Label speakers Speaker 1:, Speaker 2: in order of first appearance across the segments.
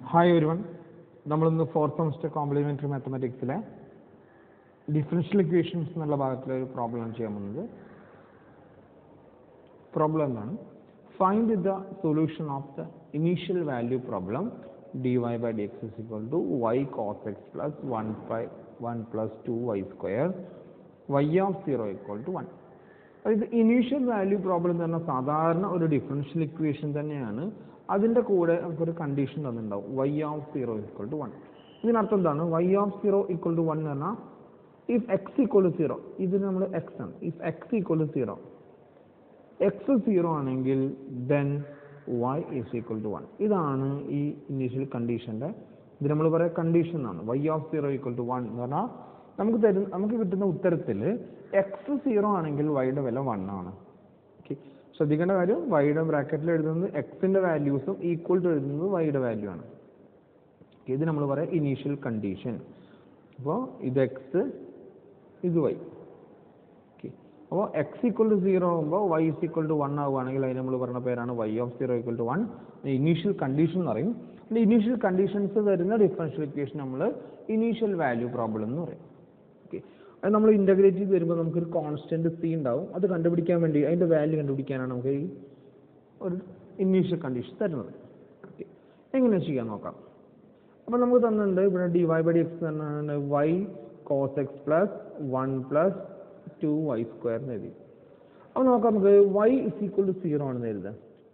Speaker 1: hi ഒരുവൺ നമ്മളിന്ന് fourth semester complementary മാത്തമാറ്റിക്സിലെ ഡിഫറൻഷ്യൽ ഇക്വേഷൻസ് എന്നുള്ള ഭാഗത്തിലെ ഒരു പ്രോബ്ലം ചെയ്യാൻ പോകുന്നത് പ്രോബ്ലം എന്താണ് find the solution of the initial value problem d y by d x is equal to y cos x plus one by one plus two y square y of zero equal to one അതായത് initial value problem എന്ന് പറഞ്ഞാൽ സാധാരണ ഒരു differential equation തന്നെയാണ് അതിൻ്റെ കൂടെ നമുക്കൊരു condition തന്നിട്ടുണ്ടാവും y of zero equal to one ഇതിനർത്ഥം എന്താണ് y of zero equal to one എന്ന് പറഞ്ഞാൽ if x equal to zero ഇതിന് നമ്മൾ എക്സ് ആണ് if x equal to zero x zero ആണെങ്കിൽ then y is equal to one ഇതാണ് ഈ ഇനീഷ്യൽ കണ്ടീഷൻ്റെ ഇത് നമ്മൾ പറയാം കണ്ടീഷൻ ആണ് y of zero equal to one എന്ന് പറഞ്ഞാൽ നമുക്ക് തരുന്ന നമുക്ക് കിട്ടുന്ന ഉത്തരത്തിൽ എക്സ് സീറോ ആണെങ്കിൽ വൈയുടെ വില വൺ ആണ് ഓക്കെ ശ്രദ്ധിക്കേണ്ട കാര്യം വൈയുടെ ബ്രാക്കറ്റിൽ എഴുതുന്നത് എക്സിൻ്റെ വാല്യൂസും ഈക്വൽ ടു എഴുതുന്നത് വൈയുടെ വാല്യൂ ആണ് Okay, ഇത് നമ്മൾ പറയാം ഇനീഷ്യൽ കണ്ടീഷൻ അപ്പോൾ ഇത് എക്സ് ഇത് വൈ ഓക്കെ അപ്പോൾ എക്സ് ഈക്വൽ ടു സീറോ ആകുമ്പോൾ y is equal to one ആവുകയാണെങ്കിൽ അതിന് നമ്മൾ പറഞ്ഞ പേരാണ് y of zero equal to one initial condition എന്ന് പറയും പിന്നെ ഇനീഷ്യൽ കണ്ടീഷൻസ് തരുന്ന ഡിഫറൻഷ്യൽ ഇക്വേഷൻ നമ്മൾ ഇനീഷ്യൽ വാല്യൂ പ്രോബ്ലം എന്ന് പറയും ഓക്കെ അത് നമ്മൾ ഇൻ്റഗ്രേറ്റ് ചെയ്ത് വരുമ്പോൾ നമുക്കൊരു കോൺസ്റ്റൻറ്റ് സി ഉണ്ടാവും അത് കണ്ടുപിടിക്കാൻ വേണ്ടി അതിൻ്റെ വാല്യൂ കണ്ടുപിടിക്കാനാണ് നമുക്ക് ഈ ഒരു ഇനീഷ്യൽ കണ്ടീഷൻ തരുന്നത് ഓക്കെ എങ്ങനെ ചെയ്യാൻ നോക്കാം അപ്പോൾ നമുക്ക് തന്നിട്ടുണ്ട് ഇവിടെ d y by d x തന്നിട്ടുണ്ട് y cos x plus one plus two y square എന്ന് എഴുതി അപ്പോൾ നോക്കാം നമുക്ക് y is equal to zero ആണെന്ന് എഴുതാം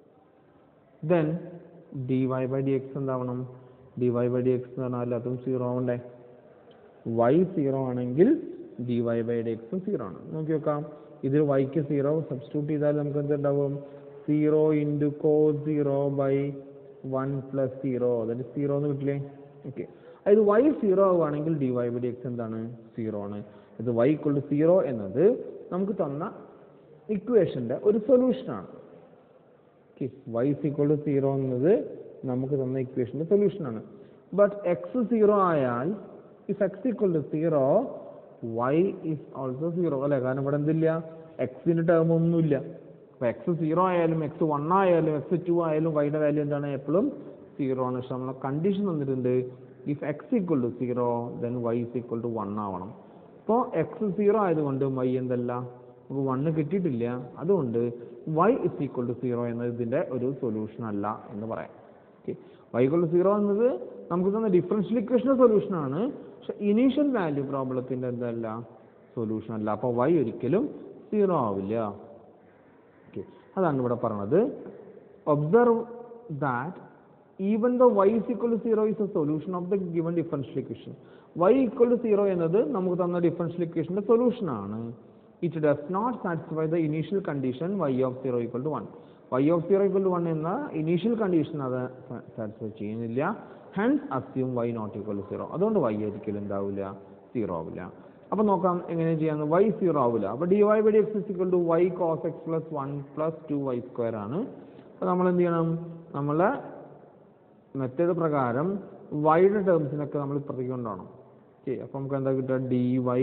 Speaker 1: then d y by d x എന്താവണം d y by d x എന്ന് പറഞ്ഞാൽ അതും സീറോ ആവണ്ടേ വൈ സീറോ ആണെങ്കിൽ ഡി വൈ ബൈ ഡി എക്സും സീറോ ആണ് നോക്കി നോക്കാം ഇതിൽ വൈക്ക് സീറോ സബ്സ്റ്റിറ്റ്യൂട്ട് ചെയ്താൽ നമുക്ക് എന്തുണ്ടാവും zero into cos zero by one plus zero അതായത് സീറോ എന്ന് കിട്ടില്ലേ ഓക്കെ അതായത് വൈ സീറോ ആവുകയാണെങ്കിൽ d y by d x എന്താണ് സീറോ ആണ് ഇത് വൈ ഇക്വൾ ടു സീറോ എന്നത് നമുക്ക് തന്ന ഇക്വേഷൻ്റെ ഒരു സൊല്യൂഷനാണ് okay y equal to zero എന്നത് നമുക്ക് തന്ന ഇക്വേഷൻ്റെ സൊല്യൂഷനാണ് ബട്ട് എക്സ് സീറോ ആയാൽ if x equal to zero y is also zero അല്ലേ കാരണം ഇവിടെ എന്തില്ല എക്സിൻ്റെ ടേം ഒന്നുമില്ല അപ്പോൾ എക്സ് സീറോ ആയാലും എക്സ് വൺ ആയാലും എക്സ് ടു ആയാലും വൈയുടെ വാല്യൂ എന്താണ് എപ്പോഴും സീറോ ആണ് പക്ഷെ നമ്മളെ കണ്ടീഷൻ തന്നിട്ടുണ്ട് if x equal to zero then y is equal to one ആവണം അപ്പോൾ എക്സ് സീറോ ആയതുകൊണ്ട് വൈ എന്തല്ല നമുക്ക് വണ്ണ് കിട്ടിയിട്ടില്ല അതുകൊണ്ട് y is equal to zero എന്നത് ഇതിൻ്റെ ഒരു സൊല്യൂഷൻ അല്ല എന്ന് പറയാം okay y equal to zero എന്നത് നമുക്ക് തന്ന ഡിഫറൻഷ്യൽ ഇക്വേഷൻ്റെ സൊല്യൂഷനാണ് പക്ഷെ ഇനീഷ്യൽ വാല്യൂ പ്രോബ്ലത്തിൻ്റെ എന്തല്ല സൊല്യൂഷൻ അല്ല അപ്പോൾ വൈ ഒരിക്കലും സീറോ ആവില്ല ഓക്കെ അതാണ് ഇവിടെ പറഞ്ഞത് observe that even the y is equal to zero is a solution of the given differential equation y equal to zero എന്നത് നമുക്ക് തന്ന ഡിഫറൻഷ്യൽ ഇക്വേഷൻ്റെ സൊല്യൂഷനാണ് it does not satisfy the initial condition y of zero equal to one y of zero equal to one എന്ന initial condition അത് satisfy ചെയ്യുന്നില്ല hence assume y not equal to zero അതുകൊണ്ട് y ഒരിക്കലും എന്താവില്ല zero ആവില്ല അപ്പോൾ നോക്കാം എങ്ങനെ ചെയ്യാന്ന് വൈ സീറോ ആവില്ല അപ്പോൾ d y by d x equal to y cos x plus one plus two y square ആണ് അപ്പോൾ നമ്മൾ എന്ത് ചെയ്യണം നമ്മളെ മെത്തേഡ് പ്രകാരം വൈയുടെ ടേംസിനൊക്കെ നമ്മൾ ഇപ്പുറത്തേക്ക് കൊണ്ടുപോകണം ഓക്കെ അപ്പോൾ നമുക്ക് എന്താ കിട്ടുക d y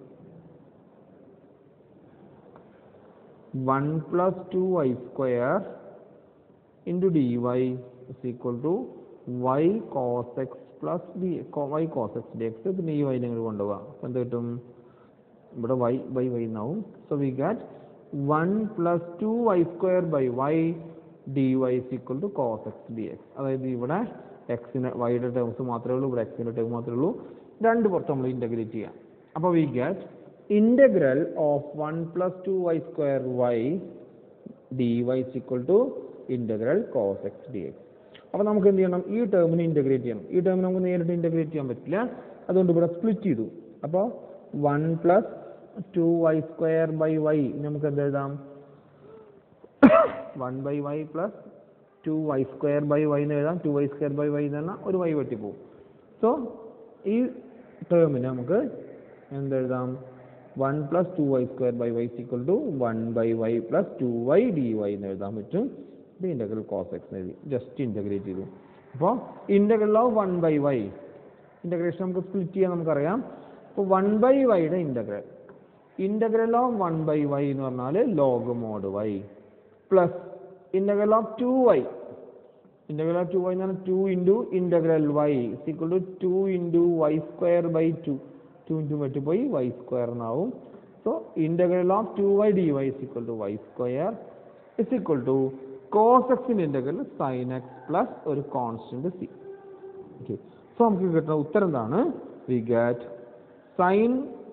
Speaker 1: one plus two y square into d y is equal to y cos x plus d y cos x d x പിന്നെ ഈ വൈ നിങ്ങൾ കൊണ്ടുപോകാം അപ്പോൾ എന്ത് കിട്ടും ഇവിടെ വൈ ബൈ വൈ എന്നാവും so we got one plus two y square by y d y is equal to cos x d x അതായത് ഇവിടെ എക്സിന് വൈയുടെ ടേംസ് മാത്രമേ ഉള്ളൂ ഇവിടെ എക്സിൻ്റെ ടേം മാത്രമേ ഉള്ളൂ രണ്ട് പുറത്ത് നമ്മൾ ഇൻ്റഗ്രേറ്റ് ചെയ്യാം അപ്പോൾ we got integral of 1 plus 2y square y dy is equal to integral cos x dx അപ്പോൾ നമുക്ക് എന്ത് ചെയ്യണം ഈ ടേമിനെ ഇൻ്റഗ്രേറ്റ് ചെയ്യണം ഈ ടേമിനെ നമുക്ക് നേരിട്ട് ഇൻ്റഗ്രേറ്റ് ചെയ്യാൻ പറ്റില്ല അതുകൊണ്ട് ഇവിടെ സ്പ്ലിറ്റ് ചെയ്തു അപ്പോൾ one plus two y square by y നമുക്ക് എന്ത് എഴുതാം one by y plus two y square by y എന്ന് എഴുതാം two y square by y എന്ന് പറഞ്ഞാൽ ഒരു വൈ വെട്ടിപ്പോവും സോ ഈ ടേമിന് നമുക്ക് എന്തെഴുതാം one plus two y square by y equal to one by y plus two y d y എന്ന് എഴുതാൻ പറ്റും ഇത് ഇൻ്റഗ്രൽ കോസ് എക്സ് എഴുതി ജസ്റ്റ് ഇൻ്റഗ്രേറ്റ് ചെയ്തു അപ്പോൾ integral of one by y integration നമുക്ക് സ്പ്ലിറ്റ് ചെയ്യാൻ നമുക്കറിയാം അപ്പോൾ വൺ ബൈ വൈയുടെ integral integral of one by y എന്ന് പറഞ്ഞാൽ log mod y plus integral of two y integral of two y എന്ന് പറഞ്ഞാൽ two into integral y equal to two into y square by two two into വെട്ടി പോയി y square എന്നാവും so integral of two y d y is equal to y square is equal to cos എക്സിൻ്റെ integral sine x plus ഒരു constant c okay so നമുക്ക് കിട്ടുന്ന ഉത്തരം എന്താണ് we get sine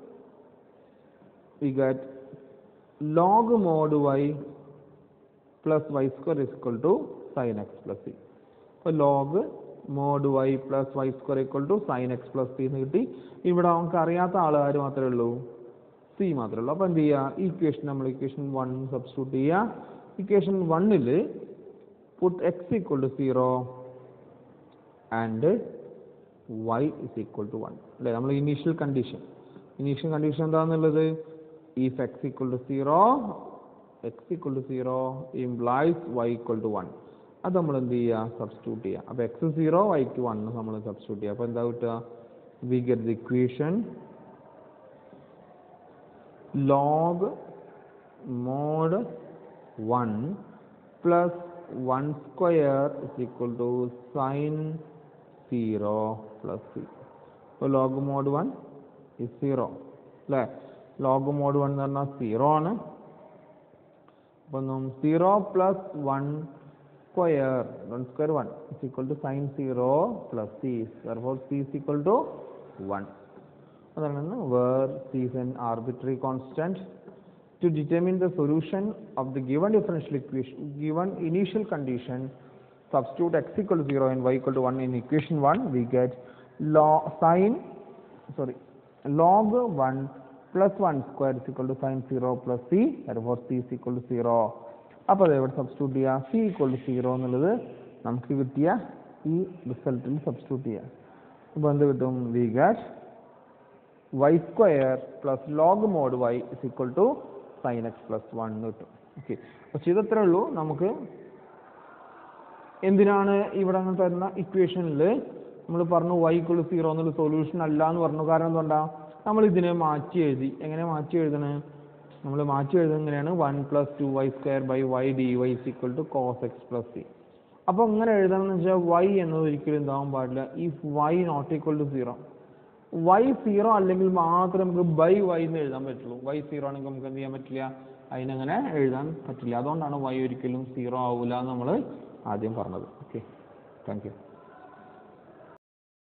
Speaker 1: we get log mod y plus y square is equal to sine x plus c അപ്പോൾ log mod y plus y square equal to sine x plus c എന്ന് കിട്ടി ഇവിടെ നമുക്ക് അറിയാത്ത ആളുകാർ മാത്രമേ ഉള്ളൂ സി മാത്രമേ ഉള്ളൂ അപ്പോൾ എന്ത് ചെയ്യുക ഇക്വേഷൻ നമ്മൾ ഇക്വേഷൻ വൺ സബ്സ്റ്റിറ്റ്യൂട്ട് ചെയ്യുക ഇക്വേഷൻ വണ്ണിൽ put x equal to zero and y is equal to one അല്ലേ നമ്മൾ ഇനീഷ്യൽ കണ്ടീഷൻ ഇനീഷ്യൽ കണ്ടീഷൻ എന്താണെന്നുള്ളത് if x equal to zero x equal to zero implies y equal to one അത് നമ്മൾ എന്ത് ചെയ്യുക substitute ചെയ്യുക അപ്പോൾ എക്സ് സീറോ വൈക്ക് വൺ നമ്മൾ സബ്സ്റ്റിറ്റ്യൂട്ട് ചെയ്യുക അപ്പോൾ എന്താ കിട്ടുക we get the equation log mod one plus one square is equal to sine zero plus c അപ്പോൾ log mod one is zero അല്ലേ ലോഗ് മോഡ് വൺ എന്ന് പറഞ്ഞാൽ സീറോ ആണ് അപ്പം zero plus one square one square one is equal to sine zero plus c for c is equal to one അതാണ് where c is an arbitrary constant to determine the solution of the given differential equation given initial condition substitute x equal to 0 and y equal to 1 in equation 1 we get log sin sorry log 1 plus 1 square is equal to sin 0 plus c therefore c is equal to 0 അപ്പോൾ അത് എവിടെ substitute ചെയ്യുക C equal to zero എന്നുള്ളത് നമുക്ക് കിട്ടിയ ഈ റിസൾട്ടിൽ substitute ചെയ്യാം അപ്പോൾ എന്ത് കിട്ടും we got y square plus log mod y is equal to sine x plus one എന്ന് കിട്ടും ഓക്കെ അപ്പോൾ ചെയ്തത്രേ ഉള്ളൂ നമുക്ക് എന്തിനാണ് ഇവിടെ നിന്ന് തരുന്ന ഇക്വേഷനിൽ നമ്മൾ പറഞ്ഞു വൈ ഇക്വൾ സീറോ എന്നുള്ള സൊല്യൂഷൻ അല്ല എന്ന് പറഞ്ഞു കാരണം എന്തുകൊണ്ടാ നമ്മൾ ഇതിനെ മാറ്റി എഴുതി എങ്ങനെ മാറ്റി എഴുതണേ നമ്മൾ മാറ്റി എഴുതുന്നത് എങ്ങനെയാണ് one plus two y square by y d y is equal to cos x plus c അപ്പോൾ ഇങ്ങനെ എഴുതണം എന്ന് വെച്ചാൽ വൈ എന്നത് ഒരിക്കലും എന്താവാൻ പാടില്ല if y not equal to zero y zero അല്ലെങ്കിൽ മാത്രമേ നമുക്ക് ബൈ വൈ എന്ന് എഴുതാൻ പറ്റുള്ളൂ വൈ സീറോ ആണെങ്കിൽ നമുക്ക് എന്ത് ചെയ്യാൻ പറ്റില്ല അതിനങ്ങനെ എഴുതാൻ പറ്റില്ല അതുകൊണ്ടാണ് വൈ ഒരിക്കലും സീറോ ആവില്ല എന്ന് നമ്മൾ ആദ്യം പറഞ്ഞത് ഓക്കെ താങ്ക് യു